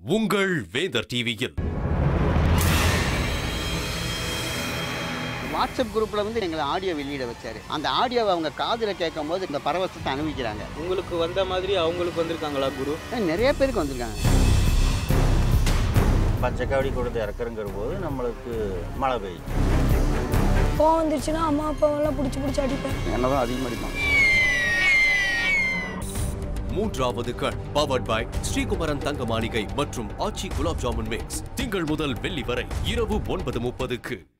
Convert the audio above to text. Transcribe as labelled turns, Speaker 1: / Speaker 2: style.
Speaker 1: உங்கள் வேந்தர் டிவியில்
Speaker 2: வாட்ஸ்அப் குரூப்பில் வந்து எங்களை ஆடியோ வெளியிட வச்சாரு அந்த ஆடியோவை அவங்க காதில் கேட்கும் போது இந்த பரவசத்தை அனுபவிக்கிறாங்க
Speaker 3: உங்களுக்கு வந்த மாதிரி அவங்களுக்கு வந்திருக்காங்களா குரு
Speaker 2: அஹ் நிறைய பேருக்கு வந்திருக்காங்க
Speaker 4: பச்சைக்காவடி கொடுத்து இறக்குறங்கிற போது நம்மளுக்கு மழை பெய்யும்
Speaker 5: கோவம் வந்துருச்சுன்னா அம்மா அப்பாவெல்லாம் பிடிச்சி பிடிச்சி அடிப்பேன்
Speaker 2: என்ன தான் அதிகமாக அடிப்பாங்க
Speaker 1: மூன்றாவது கண் பவர்ட் பை ஸ்ரீகுமரன் தங்க மாளிகை மற்றும் ஆச்சி குலாப் ஜாமுன் மிக்ஸ் திங்கள் முதல் வெள்ளி வரை இரவு ஒன்பது முப்பதுக்கு